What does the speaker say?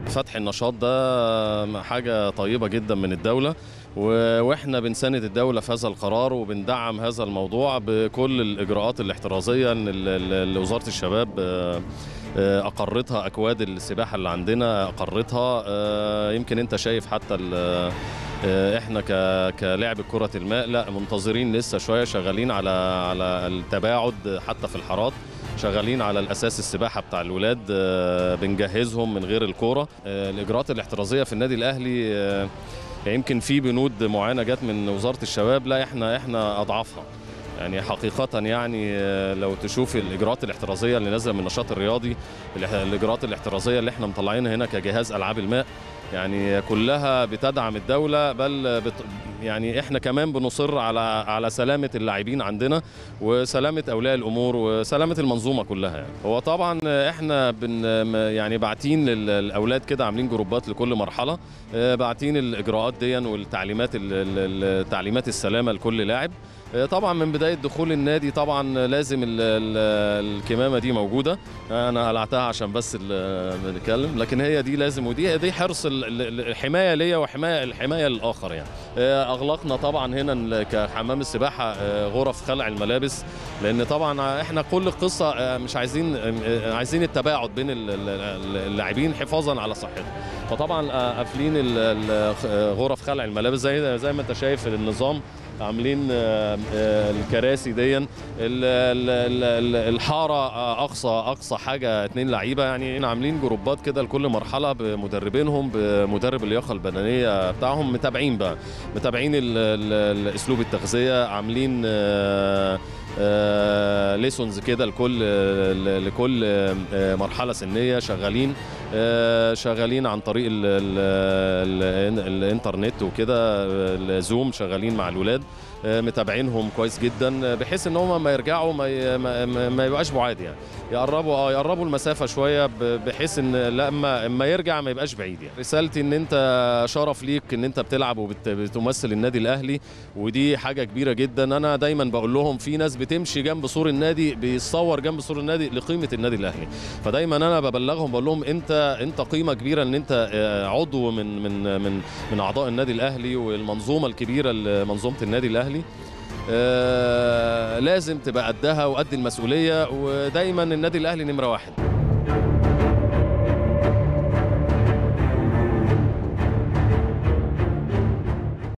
فتح النشاط ده حاجه طيبه جدا من الدوله و- واحنا بنساند الدوله في هذا القرار وبندعم هذا الموضوع بكل الاجراءات الاحترازيه ان ال- ال- اللي وزاره الشباب آه، آه، اقرتها اكواد السباحه اللي عندنا اقرتها آه، يمكن انت شايف حتى ال- آه، احنا ك- كلاعب كره الماء لا منتظرين لسه شويه شغالين على على التباعد حتى في الحارات شغالين على الاساس السباحه بتاع الولاد آه، بنجهزهم من غير الكوره آه، الاجراءات الاحترازيه في النادي الاهلي آه، يمكن في بنود معينه جت من وزاره الشباب لا احنا احنا اضعافها يعني حقيقة يعني آه، لو تشوف الإجراءات الاحترازية اللي نازلة من النشاط الرياضي الإح- الإجراءات الاحترازية اللي احنا مطلعينها هنا كجهاز ألعاب الماء يعني كلها بتدعم الدولة بل بت يعني احنا كمان بنصر على على سلامة اللاعبين عندنا وسلامة أولياء الأمور وسلامة المنظومة كلها يعني. هو طبعا احنا بن يعني باعتين للأولاد كده عاملين جروبات لكل مرحلة آه، باعتين الإجراءات دي والتعليمات ال- ال- تعليمات السلامة لكل لاعب آه، طبعا من بدايه دخول النادي طبعا لازم ال- ال- الكمامه دي موجوده انا قلعتها عشان بس ال- بنتكلم لكن هي دي لازم ودي دي حرص ال- ال- الحمايه ليا وحمايه الحمايه للاخر يعني آه، اغلقنا طبعا هنا ال- كحمام السباحه آه، غرف خلع الملابس لان طبعا احنا كل القصه آه، مش عايزين آه، عايزين التباعد بين ال- ال- اللاعبين حفاظا على صحتهم فطبعا آه، قافلين ال- ال- آه، غرف خلع الملابس زي زي ما انت شايف النظام عاملين آه، آه، الكراسي دي ال- ال- ال- ال- الحاره آه، اقصى اقصى حاجه اتنين لعيبه يعني هنا عاملين جروبات كده لكل مرحله بمدربينهم بمدرب اللياقه البدنيه بتاعهم متابعين بقى متابعين ال- ال- ال- اسلوب التغذيه عاملين آه، آه، ليسونز كده لكل ل- لكل آه، مرحله سنيه شغالين آه، شغالين عن طريق ال ال ال الانترنت وكده الزوم شغالين مع الولاد آه، متابعينهم كويس جدا آه، بحيث ان هم ما يرجعوا ما ي- ما, ما- ما يبقاش بعاد يعني يقربوا اه يقربوا المسافه شويه ب- بحيث ان لما اما يرجع ما يبقاش بعيد يعني رسالتي ان انت شرف ليك ان انت بتلعب وبتمثل النادي الاهلي ودي حاجه كبيره جدا انا دايما بقول لهم في ناس بتمشي جنب سور النادي بيتصور جنب سور النادي لقيمه النادي الاهلي فدايما انا ببلغهم بقول لهم انت انت قيمه كبيره ان انت آه، عضو من من من من اعضاء النادي الاهلي والمنظومه الكبيره ل- منظومه النادي الاهلي آه، لازم تبقى قدها وقد المسؤوليه ودايما النادي الاهلي نمره واحد